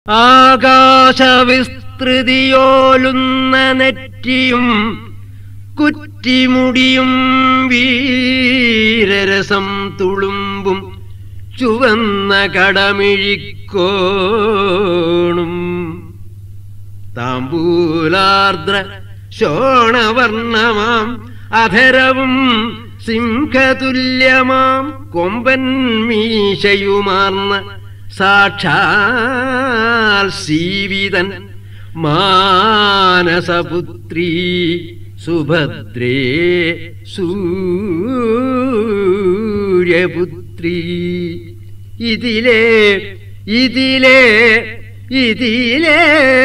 ആകാശവിസ്തൃതിയോലുന്ന നെറ്റിയും കുറ്റിമുടിയും വീരരസം തുളുമ്പും ചുവന്ന കടമിഴിക്കോണും താമ്പൂലാർദ്ര ശോണവർണമാം അധരവും സിംഹതുല്യമാം കൊമ്പൻ മീശയുമാർന്ന സാക്ഷാൽ സീവിതൻ മാനസപുത്രീ സുഭദ്രേ സൂര്യപുത്രീ ഇതിലേ ഇതിലേ ഇതിലേ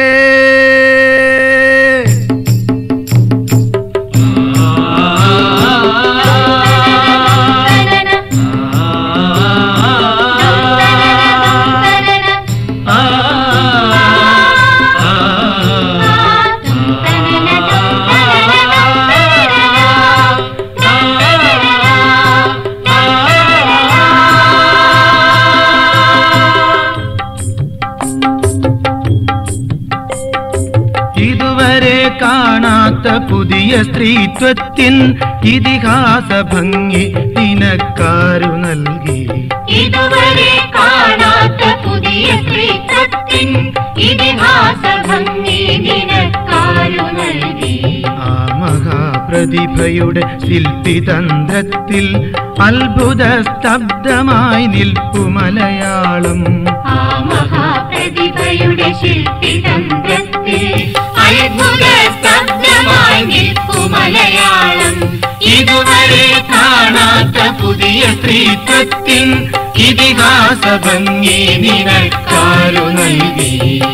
ഇതുവരെ കാണാത്ത പുതിയ സ്ത്രീത്വത്തിൻ ഇതിഹാസ ഭംഗി നിനക്കാരു നൽകി ഇതുവരെ കാണാത്ത പുതിയ സ്ത്രീത്വത്തിൻ ഇതിഹാസ ഭംഗി നിനക്കാരു നൽകി ആ മഹാപ്രതിഭയുടെ ശില്പിതന്ത്രത്തിൽ അത്ഭുത സ്തബ്ധമായി നിൽപ്പു മലയാളം ആ മഹാപ്രതിഭയുടെ ശില്പിതന്ത്രത്തിൽ അത്ഭുത സ്തബ്ധമായി നിൽപ്പു മലയാളം ഇതുവരെ കാണാത്ത പുതിയ സ്ത്രീത്വത്തിൻ ഇതിഹാസ ഭംഗി നിനക്കാരു നൽകി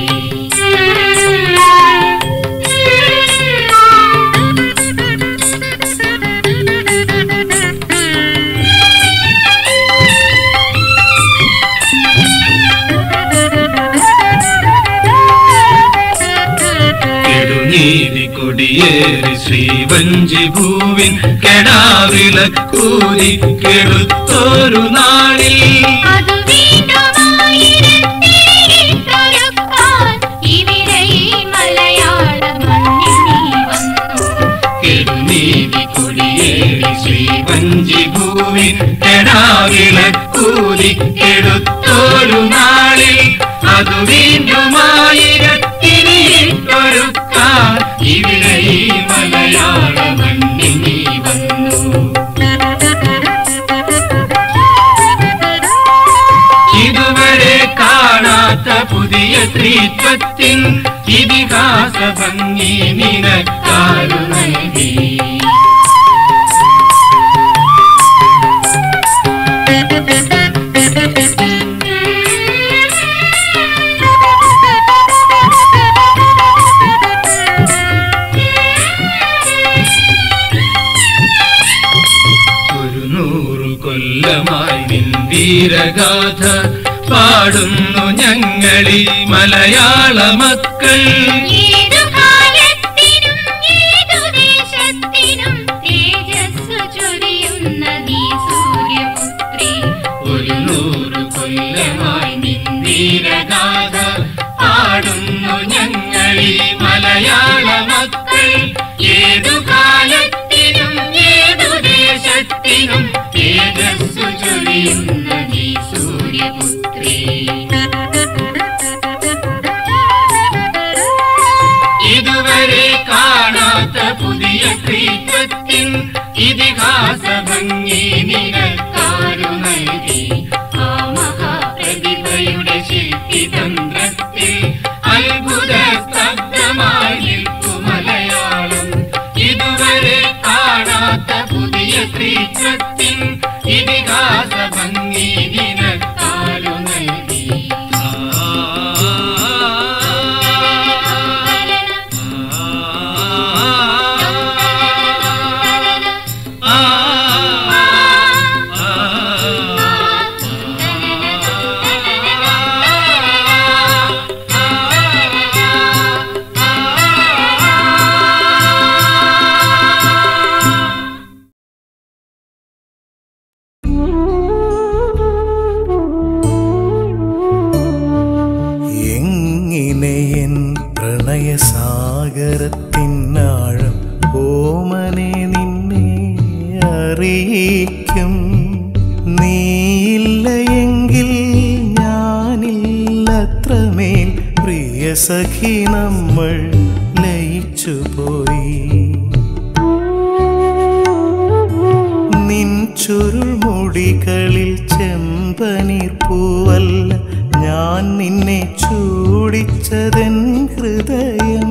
കെടുനീതി കൊടിയേറി ശ്രീവഞ്ചി ഭൂവിൻ കെടാവിളക്കൂരി കെടുത്തോരു നാളിൽ അത് വീണ്ടുമായിരത്തിരിട്ടൊരുക്കാൻ ഇവിടെ ഈ മലയാള മണ്ണിൽ നീ വന്നു കെടുനീതി കൊടിയേറി ശ്രീവഞ്ചി ഭൂവിൻ കെടാവിളക്കൂരി കെടുത്തോരു നാളിൽ അത് വീണ്ടുമായിരത്തിരിട്ടൊരുക്കാൻ ഇവിടെ ഈ മലയാള മണ്ണിൽ നീ വന്നു ഇതുവരെ കാണാത്ത പുതിയ സ്ത്രീത്വത്തിൻ ഇതിഹാസ ഭംഗി നിനക്കാരു നൽകി ഒരു നൂറു കൊല്ലമായി നിൻ വീരഗാഥ പാടുന്നു ഞങ്ങളീ മലയാള മക്കൾ ഏതു കാലത്തിനും ഏതു ദേശത്തിനും തേജസ്സു ചൊരിയുന്ന നീ സൂര്യപുത്രി ഒരു നൂറു കൊല്ലമായി നിൻ വീരഗാഥ പാടുന്നു ഞങ്ങളീ മലയാള മക്കൾ ഏതു കാലത്തിനും ഏതു ദേശത്തിനും തേജസ്സു ചൊരിയുന്ന നീ സൂര്യപുത്രി ഇതുവരെ കാണാത്ത പുതിയ സ്ത്രീത്വത്തിൻ ഇതിഹാസ ഭംഗി നിനക്കാരു നൽകി ആ മഹാപ്രതിഭയുടെ ശില്പിതന്ത്രത്തിൽ അത്ഭുത സ്തബ്ധമായി നിൽക്കു മലയാളം ഇതുവരെ കാണാത്ത പുതിയ സ്ത്രീത്വത്തിൻ ഇതിഹാസ ഭംഗി നിനക്കാരു നൽകി ആ പ്രണയസാഗരത്തിനാഴം ഓമനെ നിന്നെ അറിയിക്കും നീയില്ല എങ്കിൽ ഞാനില്ലത്രമേൽ പ്രിയ സഖി നമ്മൾ ലയിച്ചു പോയി നിൻ ചുരുൾമുടികളിൽ ചെമ്പനീർ പൂവല്ല ഞാൻ നിന്നെ ചൂടിച്ചതൻ ഹൃദയം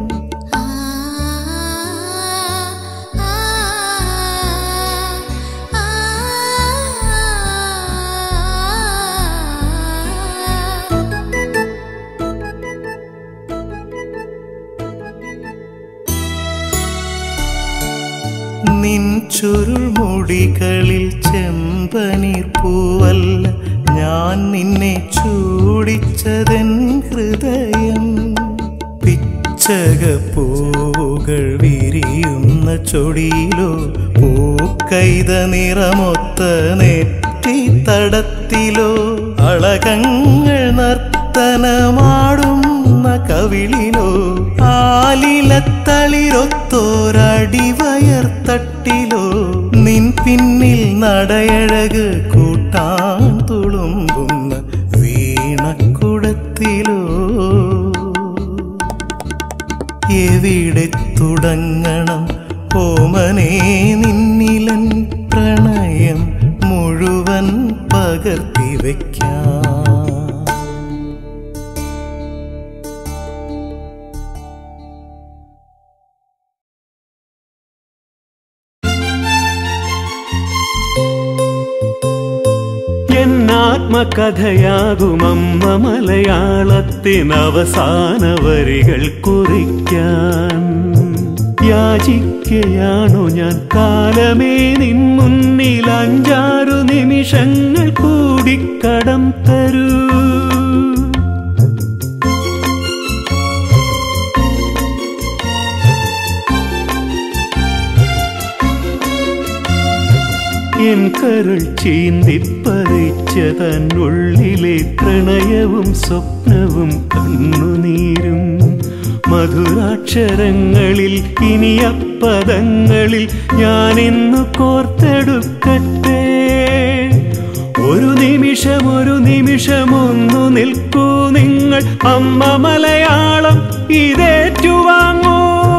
നിൻ ചുരുൾമുടികളിൽ ചെമ്പനീർ പൂവല്ല ഞാൻ നിന്നെ ചൂടിച്ചതൻ ഹൃദയം പിച്ചകപ്പൂവുകൾ വിരിയുന്ന ചൊടിയിലോ പൂക്കൈത നിറമൊത്ത നെറ്റിത്തടത്തിലോ അളകങ്ങൾ നർത്തനമാടുന്ന കവിളിലോ ആലിലത്തളിരൊത്തോരടിവയർത്തട്ടിലോ നിൻ പിന്നിൽ നടയഴക് കൂട്ടാൻ തുളുമ്പുന്ന വീണക്കുടത്തിലോ എവിടെ തുടങ്ങണം ഓമനേ നിന്നിലൻ പ്രണയം മുഴുവൻ പകർത്തി വയ്ക്കാം എന്നാത്മകഥയാകുമമ്മ മലയാളത്തിനവസാന വരികൾ കുറിക്കാൻ യാചിക്കയാണു ഞാൻ കാലമേ നിൻ മുന്നിൽ അഞ്ചാറു നിമിഷങ്ങൾ കൂടി കടം തരൂ എൻ കരൾ ചീന്തിപ്പറിച്ച തന്നുള്ളിലെ പ്രണയവും സ്വപ്നവും കണ്ണുനീരും മധുരാക്ഷരങ്ങളിൽ ഇനിയപ്പദങ്ങളിൽ ഞാനിന്നു കോർത്തെടുക്കട്ടെ ഒരു നിമിഷം ഒരു നിമിഷം ഒന്നു നിൽക്കൂ നിങ്ങൾ അമ്മ മലയാളം ഇതേറ്റുവാങ്ങൂ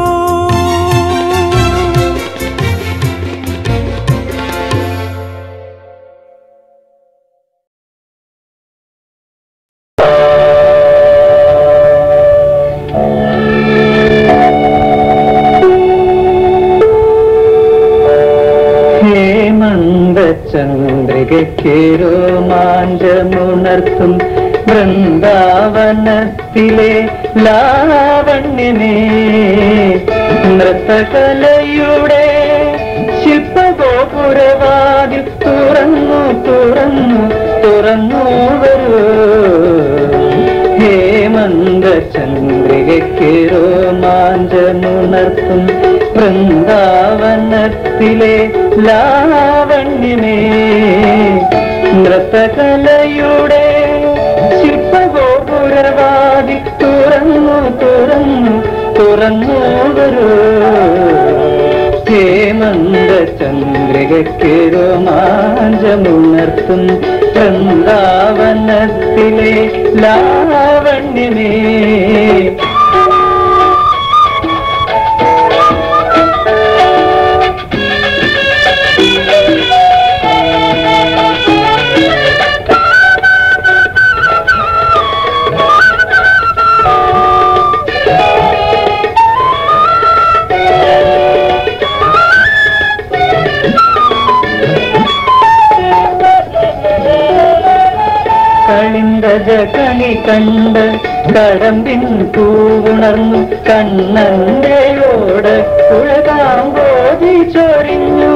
ഹേമന്തചന്ദ്രികയ്ക്ക് രോമാഞ്ചമുണർത്തും വൃന്ദാവനത്തിലെ ലാവണ്യമേ നൃത്തകലയുടെ ശില്പഗോപുരവാതിൽ തുറന്നു തുറന്നു തുറന്നു വരൂ ഹേമന്തചന്ദ്രികയ്ക്ക് രോമാഞ്ചമുണർത്തും വൃന്ദാവനത്തിലെ ലാവണ്യമേ നൃത്തകലയുടെ ശില്പഗോപുരവാതി തുറന്നു തുറന്നു തുറന്നു വരൂ ഹേമന്ത ചന്ദ്രികയ്ക്ക് രോമാഞ്ചമുണർത്തും വൃന്ദാവനത്തിലെ ലാവണ്യമേ കളിന്തജ കണി കണ്ട് കടമ്പിൻ പൂവുണർന്നു കണ്ണന്തയോട് ഉഴകാമ്പോതി ചൊരിഞ്ഞു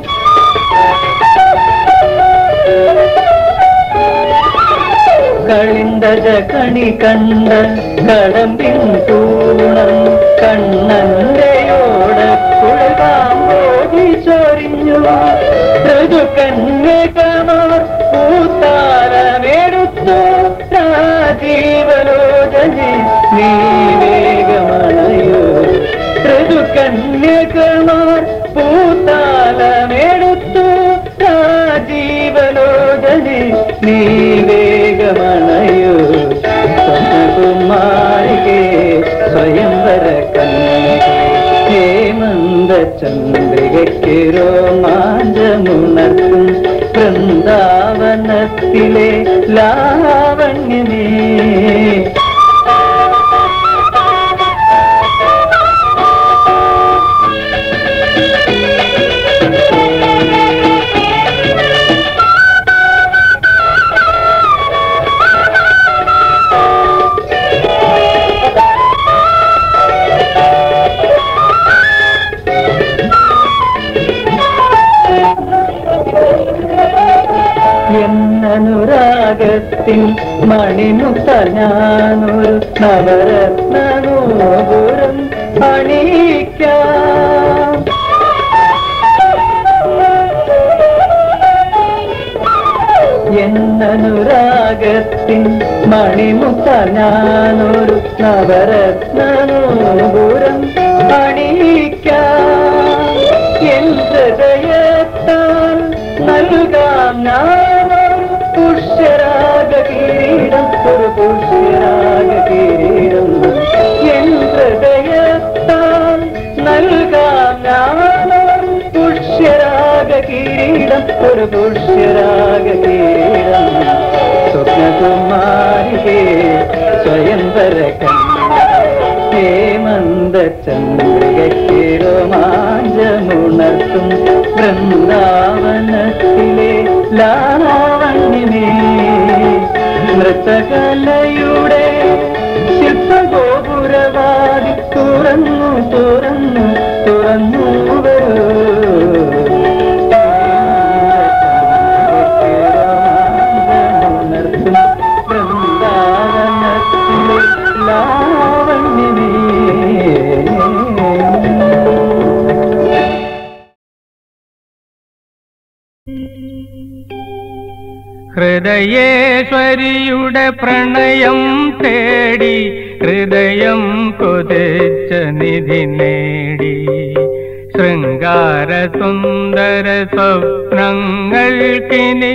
കളിന്തജ കണി കണ്ട് കടമ്പിൻ പൂവുണർന്നു കണ്ണന്തയോട് ഉഴകാമ്പോതി ചൊരിഞ്ഞു ഋതുകന്യകമാർ പൂത്താരമെടുത്തു രാജീവലോചനെ നീ വേഗം കന്യകമാർ പൂത്താലമെടുത്തു രാജീവലോചനെ നീ വേഗമണയൂ സ്വപ്നകുമാരികേ സ്വയംവര കന്യകേ ഹേമന്ത ചന്ദ്രികയ്ക്ക് രോമാഞ്ചമുണർത്തും വൃന്ദാവനത്തിലെ ലാവണ്യമേ എന്നനുരാഗത്തിൻ മണിമുത്ത ഞാനൊരു നവരത്നനൂപുരം അണിയിക്കാം എന്നനുരാഗത്തിൻ മണിമുത്ത ഞാനൊരു നവരത്നനൂപുരം അണിയിക്കാം എൻ ഹൃദയത്താൽ നൽകാം ഞാനൊരു പുഷ്യരാഗ കിരീടം ഒരു പുഷ്യരാഗ കിരീടം എൻ ഹൃദയത്താൽ നൽകാം ഞാനൊരു പുഷ്യരാഗ കിരീടം ഒരു പുഷ്യരാഗ കിരീടം സ്വപ്നകുമാരികേ സ്വയംവര ഹേമന്ത ചന്ദ്രികയ്ക്ക് രോമാഞ്ചമുണർത്തും വൃന്ദാവനത്തിലെ ലാവണ്യമേ നൃത്തകലയുടെ ശില്പഗോപുരവാദി തുറന്നു തുറന്നു തുറന്നു വരൂ രോമാഞ്ചമുണർത്തും വൃന്ദാവനത്തിലെ ലാവണ്യമേ ഹൃദയേശ്വരിയുടെ പ്രണയം തേടി ഹൃദയം കൊതിച്ച നിധി നേടി ശൃംഗാര സുന്ദര സ്വപ്നങ്ങൾക്കിനി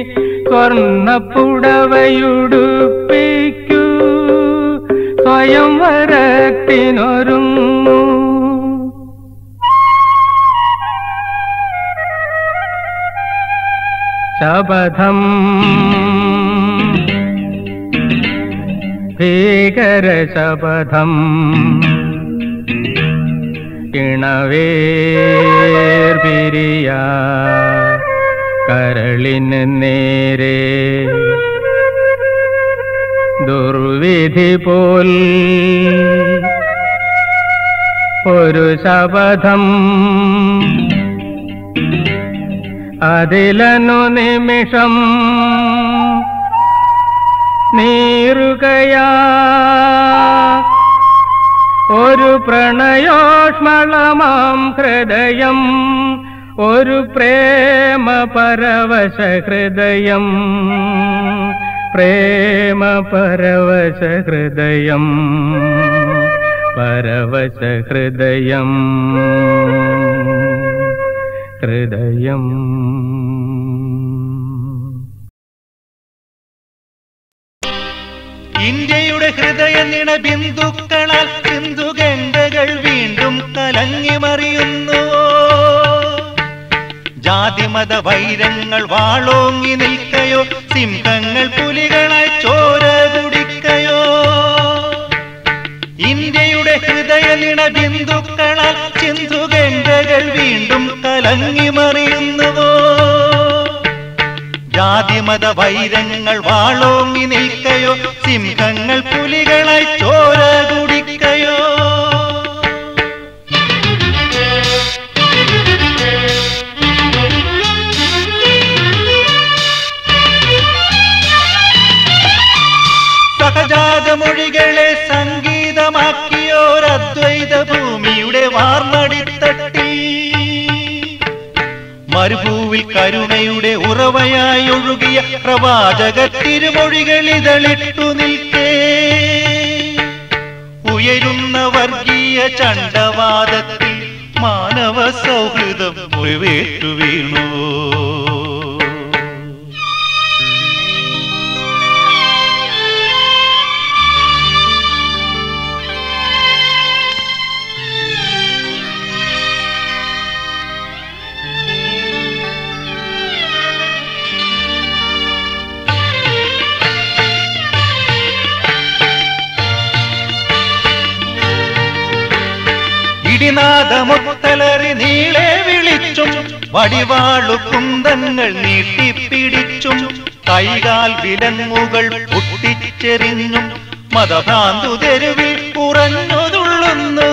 സ്വർണ്ണപ്പുടവയുടുപ്പിക്കൂ സ്വയം വരത്തിനൊരുങ്ങൂ ശപഥം ഭീകര ശപഥം ഇണവേർപിരിയ കരളിന് നേരെ ദുർവിധി പോൽ ഒരു ശപഥം അതിലനു നിമിഷം നീറുകയാ ഒരു പ്രണയോഷ്മളമാം ഹൃദയം ഒരു പ്രേമ പരവശ ഹൃദയം പ്രേമ പരവശ ഹൃദയം പരവശ ഹൃദയം ഹൃദയം ഇന്ത്യയുടെ ഹൃദയ നിണ ബിന്ദുക്കളാൽ സിന്ധു ഗംഗകൾ വീണ്ടും കലങ്ങി മറിയുന്നുവോ ജാതിമത വൈരങ്ങൾ വാളോങ്ങി നിൽക്കയോ സിംഹങ്ങൾ പുലികളായി ചോര കുടിക്കയോ ഇന്ത്യയുടെ ഹൃദയ നിണ ബിന്ദുക്കളാൽ സിന്ധു ഗംഗകൾ വീണ്ടും കലങ്ങി മറിയുന്നുവോ ജാതിമത വൈരങ്ങൾ വാളോങ്ങി നിൽക്കയോ സിംഹങ്ങൾ പുലികളായി ചോര കുടിക്കയോ സഹജാത മൊഴികളെ സംഗീതമാക്കിയോരദ്വൈത ഭൂമിയുടെ വാർമടിത്തട്ടി മരുഭൂവിൽ കരുണയുടെ ഉറവയായി ഒഴുകിയ പ്രവാചക തിരുമൊഴികൾ ഇതളിട്ടു നിൽക്കേ ഉയരുന്ന വർഗീയ ചണ്ടവാദത്തിൽ മാനവ സൗഹൃദം മുറിവേറ്റു വീണുവോ ഇടിനാദമുത്തലറി നീളെ വിളിച്ചും വടിവാളു കുന്തങ്ങൾ നീട്ടിപ്പിടിച്ചും കൈകാൽ വിലങ്ങുകൾ പൊട്ടിച്ചെറിഞ്ഞും മതഭ്രാന്തു തെരുവിൽ കുറഞ്ഞുതുള്ളുന്നു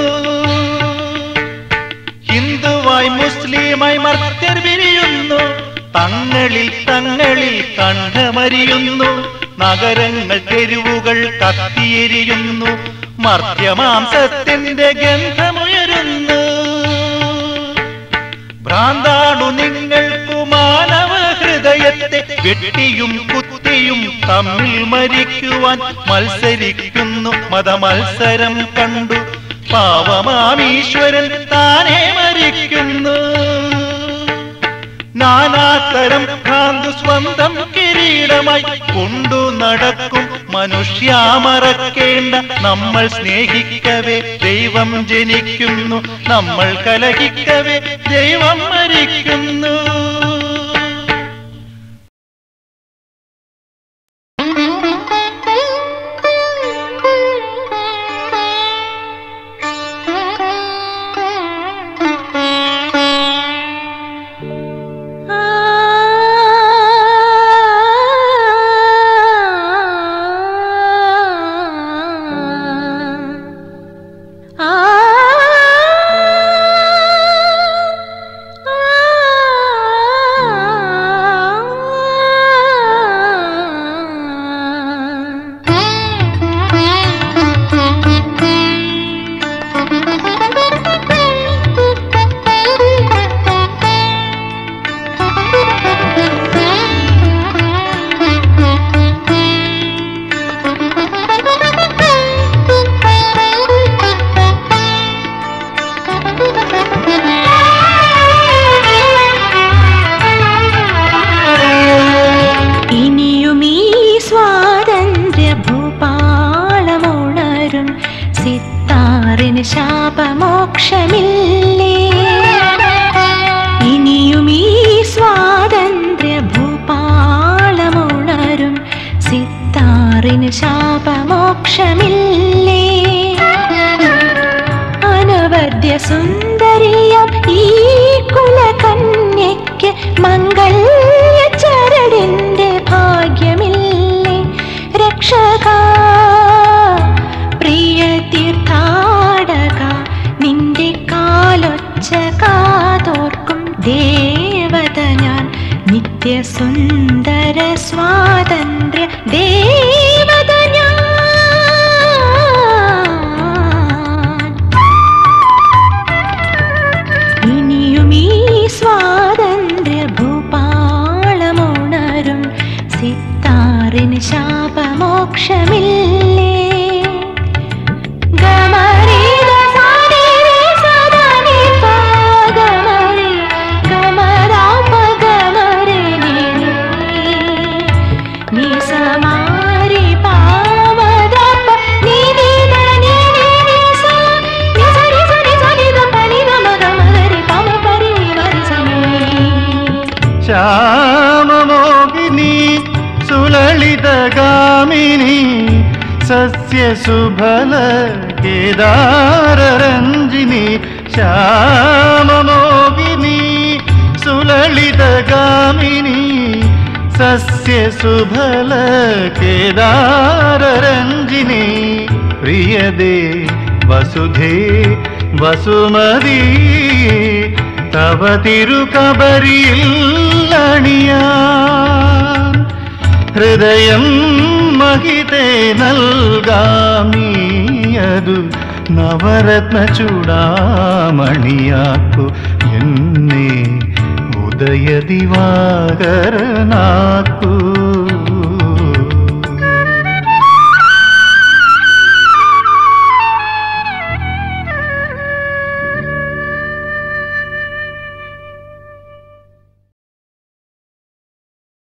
ഹിന്ദുവായി മുസ്ലിമായി മർത്യർ വിരിയുന്നു തങ്ങളിൽ തങ്ങളിൽ കണ്ഠമരിയുന്നു നഗരങ്ങൾ തെരുവുകൾ കത്തിയെരിയുന്നു മർത്യമാംസത്തിന്റെ ഗന്ധമുയരുന്നു ഭ്രാന്താണു നിങ്ങൾക്കു മാനവ ഹൃദയത്തെ വെട്ടിയും കുത്തിയും തമ്മിൽ മരിക്കുവാൻ മത്സരിക്കുന്നു മതമത്സരം കണ്ടു പാവമാമീശ്വരൻ താനെ മരിക്കുന്നു നാനാതരം ഭ്രാന്തു സ്വന്തം കിരീടമായി കൊണ്ടു നടക്കും മനുഷ്യാമറക്കേണ്ട നമ്മൾ സ്നേഹിക്കവേ ദൈവം ജനിക്കുന്നു നമ്മൾ കലഹിക്കവേ ദൈവം മരിക്കുന്നു ഇനിയും ഈ സ്വാതന്ത്ര്യ ഭൂപാളമുണരും സിത്താറിന് ശാപമോക്ഷമില്ലേ ഇനിയും ഈ സ്വാതന്ത്ര്യ ഭൂപാളമുണരും സിത്താറിന് ശാപമോക്ഷമില്ലേ അനവദ്യ സുന്ദരിയം ഈ കുലകന്യയ്ക്ക് മംഗല്യ ചരടിന്റെ ഭാഗ്യമില്ലേ രക്ഷക പ്രിയ തീർത്ഥാടക നിന്റെ കാലൊച്ച കാതോർക്കും ദേവത ഞാൻ നിത്യസുന്ദര സ്വാതന്ത്ര്യ ദേവത ഞാൻ ഇനിയും ഈ സ്വാതന്ത്ര്യ ഭൂപാളമുണരും സിത്താറിന് ശാപമോക്ഷമില്ലേ ഗമരീത സാരിരേ സദനി പ ഗമരി ഗമരാപ ഗമരി നിനി. നി സമാരി പാവദപ നിനി ന നിനി നി സ. നി സ നി സ നി സ നി ധ പ നി ധ മ ഗ മ ഗ രി പ മ പ രി വ രി സ നി. ശ്യാമമോഹിനി സുലളിതഗാമിനി സസ്യസുഫല കേദാരരഞ്ജിനി ശ്യാമമോഹിനി സുലളിതഗാമിനി സസ്യസുഫല കേദാരരഞ്ജിനി പ്രിയദേ വസുധേ വസുമതി തവ തിരുകബരിയിൽ അണിയാൻ ഹൃദയം മഹിതേ നൽകാമീയതു നവരത്ന ചൂടാമണിയാക്കു എന്നെ ഉദയ ദിവാകരനാക്കൂ